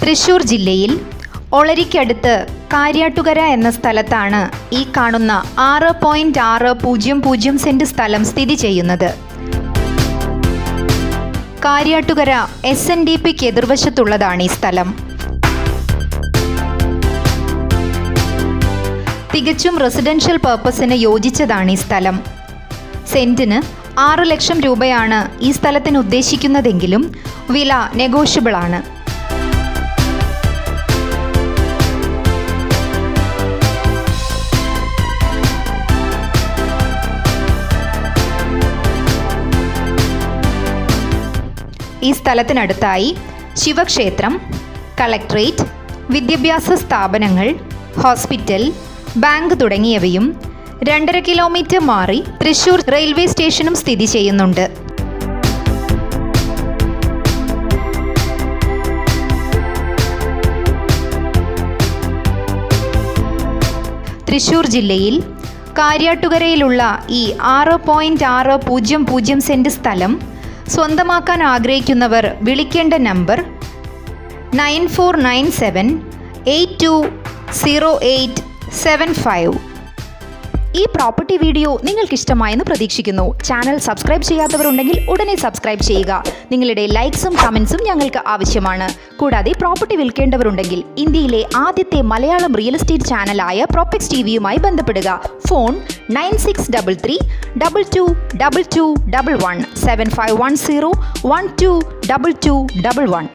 തൃശൂർ ജില്ലയിൽ ഒളരിക്കടുത്ത് കാര്യാട്ടുകര എന്ന സ്ഥലത്താണ് ഈ കാണുന്ന ആറ് പോയിന്റ് ആറ് പൂജ്യം പൂജ്യം സെന്റ് സ്ഥലം സ്ഥിതി ചെയ്യുന്നത് കാര്യാട്ടുകര എസ് എൻ ഡി പിക്ക് എതിർവശത്തുള്ളതാണ് ഈ സ്ഥലം തികച്ചും റെസിഡൻഷ്യൽ പർപ്പസിന് യോജിച്ചതാണ് ഈ സ്ഥലം സെന്റിന് ആറ് ലക്ഷം രൂപയാണ് ഈ സ്ഥലത്തിന് ഉദ്ദേശിക്കുന്നതെങ്കിലും വില നെഗോഷ്യബിൾ ആണ് ഈ സ്ഥലത്തിനടുത്തായി ശിവക്ഷേത്രം കളക്ട്രേറ്റ് വിദ്യാഭ്യാസ സ്ഥാപനങ്ങൾ ഹോസ്പിറ്റൽ ബാങ്ക് തുടങ്ങിയവയും രണ്ടര കിലോമീറ്റർ മാറി തൃശൂർ റെയിൽവേ സ്റ്റേഷനും സ്ഥിതി ചെയ്യുന്നുണ്ട് തൃശൂർ ജില്ലയിൽ കാര്യാട്ടുകരയിലുള്ള ഈ ആറ് പോയിന്റ് ആറ് പൂജ്യം പൂജ്യം സെന്റ് സ്ഥലം സ്വന്തമാക്കാൻ ആഗ്രഹിക്കുന്നവർ വിളിക്കേണ്ട number nine four nine seven eight two zero eight seven five ഈ പ്രോപ്പർട്ടി വീഡിയോ നിങ്ങൾക്ക് ഇഷ്ടമായെന്ന് പ്രതീക്ഷിക്കുന്നു ചാനൽ സബ്സ്ക്രൈബ് ചെയ്യാത്തവരുണ്ടെങ്കിൽ ഉടനെ സബ്സ്ക്രൈബ് ചെയ്യുക നിങ്ങളുടെ ലൈക്സും കമൻസും ഞങ്ങൾക്ക് ആവശ്യമാണ് കൂടാതെ പ്രോപ്പർട്ടി വിൽക്കേണ്ടവരുണ്ടെങ്കിൽ ഇന്ത്യയിലെ ആദ്യത്തെ മലയാളം റിയൽ എസ്റ്റേറ്റ് ചാനലായ പ്രോപ്പക്സ് ടി വിയുമായി ബന്ധപ്പെടുക phone nine six double three double two double two double one seven five one zero one two double two double one